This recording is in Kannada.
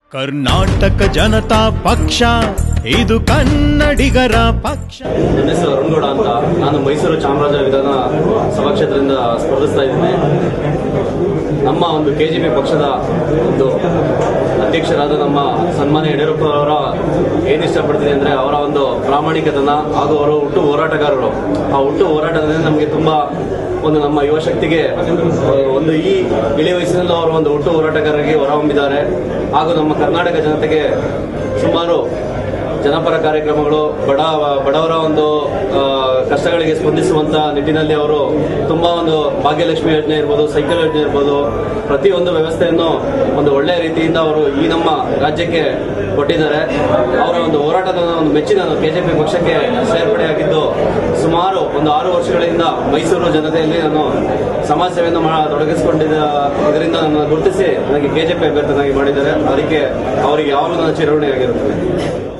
ಕರ್ನಾಟಕ ಜನತಾ ಪಕ್ಷ ಇದು ಕನ್ನಡಿಗರ ಪಕ್ಷ ನನ್ನ ಹೆಸರು ಅರುಣ್ ಗೌಡ ಅಂತ ನಾನು ಮೈಸೂರು ಚಾಮರಾಜ ವಿಧಾನ ಸಭಾ ಕ್ಷೇತ್ರದಿಂದ ಸ್ಪರ್ಧಿಸ್ತಾ ಇದ್ದೀನಿ ನಮ್ಮ ಒಂದು ಕೆಜಿಪಿ ಪಕ್ಷದ ಒಂದು ಅಧ್ಯಕ್ಷರಾದ ನಮ್ಮ ಸನ್ಮಾನ್ಯ ಯಡಿಯೂರಪ್ಪ ಅವರ ಏನ್ ಇಷ್ಟಪಡ್ತೀನಿ ಅಂದ್ರೆ ಅವರ ಒಂದು ಪ್ರಾಮಾಣಿಕತನ ಹಾಗೂ ಅವರು ಹುಟ್ಟು ಹೋರಾಟಗಾರರು ಆ ಹುಟ್ಟು ಹೋರಾಟದಿಂದ ನಮಗೆ ತುಂಬಾ ಒಂದು ನಮ್ಮ ಯುವ ಶಕ್ತಿಗೆ ಆ, ಒಂದು ಈ ಇಳಿ ವಯಸ್ಸಿನಲ್ಲೂ ಅವರು ಒಂದು ಹುಟ್ಟು ಹೋರಾಟಗಾರರಿಗೆ ಹೊರಹೊಮ್ಮಿದ್ದಾರೆ ಹಾಗೂ ನಮ್ಮ ಕರ್ನಾಟಕ ಜನತೆಗೆ ಸುಮಾರು ಜನಪರ ಕಾರ್ಯಕ್ರಮಗಳು ಬಡ ಬಡವರ ಒಂದು ಆ, ಕಷ್ಟಗಳಿಗೆ ಸ್ಪಂದಿಸುವಂತ ನಿಟ್ಟಿನಲ್ಲಿ ಅವರು ತುಂಬಾ ಒಂದು ಭಾಗ್ಯಲಕ್ಷ್ಮಿ ಯೋಜನೆ ಇರ್ಬೋದು ಸೈಕಲ್ ಯೋಜನೆ ಇರ್ಬೋದು ಪ್ರತಿಯೊಂದು ವ್ಯವಸ್ಥೆಯನ್ನು ಒಂದು ಒಳ್ಳೆಯ ರೀತಿಯಿಂದ ಅವರು ಈ ನಮ್ಮ ರಾಜ್ಯಕ್ಕೆ ಕೊಟ್ಟಿದ್ದಾರೆ ಅವರ ಒಂದು ಹೋರಾಟದ ಒಂದು ಮೆಚ್ಚಿನ ಕೆಜೆಪಿ ಪಕ್ಷಕ್ಕೆ ಸೇರ್ಪಡೆಯಾಗಿದ್ದು ಸುಮಾರು ಒಂದು ಆರು ವರ್ಷಗಳಿಂದ ಮೈಸೂರು ಜನತೆಯಲ್ಲಿ ನಾನು ಸಮಾಜ ಸೇವೆಯನ್ನು ಮಾ- ತೊಡಗಿಸಿಕೊಂಡಿದ್ದ ಇದರಿಂದ ನನ್ನ ಗುರುತಿಸಿ ನನಗೆ ಕೆಜೆಪಿ ಅಭ್ಯರ್ಥಿನಾಗಿ ಮಾಡಿದ್ದಾರೆ ಅದಕ್ಕೆ ಅವರಿಗೆ ಯಾವಾಗಲೂ ನನ್ನ ಚಿರಋಣಿಯಾಗಿರುತ್ತದೆ